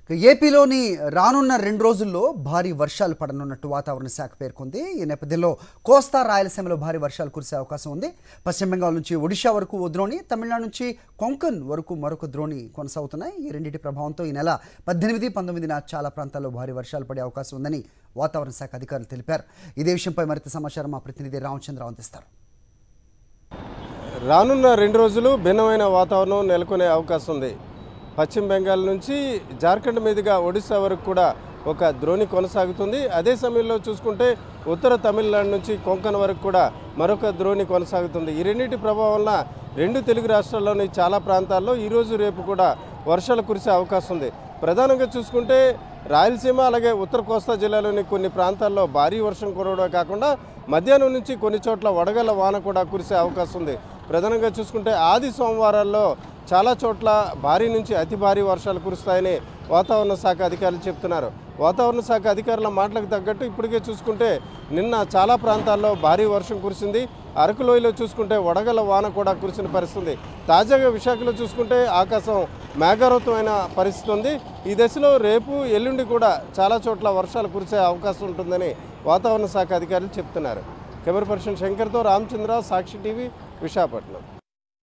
ఇక ఏపీలోని రానున్న రెండు రోజుల్లో భారీ వర్షాలు పడనున్నట్టు వాతావరణ శాఖ పేర్కొంది ఈ నేపథ్యంలో కోస్తా రాయలసీమలో భారీ వర్షాలు కురిసే అవకాశం ఉంది పశ్చిమ బెంగాల్ నుంచి ఒడిషా వరకు ఓ ద్రోణి తమిళనాడు నుంచి కొంకన్ వరకు మరొక ద్రోణి కొనసాగుతున్నాయి ఈ రెండింటి ప్రభావంతో ఈ నెల పద్దెనిమిది పంతొమ్మిదిన చాలా ప్రాంతాల్లో భారీ వర్షాలు పడే అవకాశం ఉందని వాతావరణ శాఖ అధికారులు తెలిపారు ఇదే విషయంపై మరింత సమాచారం మా ప్రతినిధి రామచంద్రరావు అందిస్తారు రానున్న రెండు రోజులు భిన్నమైన వాతావరణం నెలకొనే అవకాశం ఉంది పశ్చిమ బెంగాల్ నుంచి జార్ఖండ్ మీదుగా ఒడిశా వరకు కూడా ఒక ద్రోణి కొనసాగుతుంది అదే సమయంలో చూసుకుంటే ఉత్తర తమిళనాడు నుంచి కొంకన్ వరకు కూడా మరొక ద్రోణి కొనసాగుతుంది ఈ రెండింటి ప్రభావం వలన రెండు తెలుగు రాష్ట్రాల్లోని చాలా ప్రాంతాల్లో ఈరోజు రేపు కూడా వర్షాలు కురిసే అవకాశం ఉంది ప్రధానంగా చూసుకుంటే రాయలసీమ అలాగే ఉత్తర కోస్తా జిల్లాలోని కొన్ని ప్రాంతాల్లో భారీ వర్షం కురవడమే కాకుండా మధ్యాహ్నం నుంచి కొన్ని చోట్ల వడగళ్ల వాన కూడా కురిసే అవకాశం ఉంది ప్రధానంగా చూసుకుంటే ఆది సోమవారాల్లో చాలా చోట్ల భారీ నుంచి అతి భారీ వర్షాలు కురుస్తాయని వాతావరణ శాఖ అధికారులు చెప్తున్నారు వాతావరణ శాఖ అధికారుల మాటలకు తగ్గట్టు ఇప్పటికే చూసుకుంటే నిన్న చాలా ప్రాంతాల్లో భారీ వర్షం కురిసింది అరకులోయలో చూసుకుంటే వడగల వాన కూడా కురిసిన పరిస్థితి ఉంది తాజాగా విశాఖలో చూసుకుంటే ఆకాశం మేఘావృతమైన పరిస్థితి ఉంది ఈ దశలో రేపు ఎల్లుండి కూడా చాలా చోట్ల వర్షాలు కురిసే అవకాశం ఉంటుందని వాతావరణ శాఖ అధికారులు చెప్తున్నారు కెమెరా పర్సన్ శంకర్తో రామచంద్ర సాక్షి టీవీ విశాఖపట్నం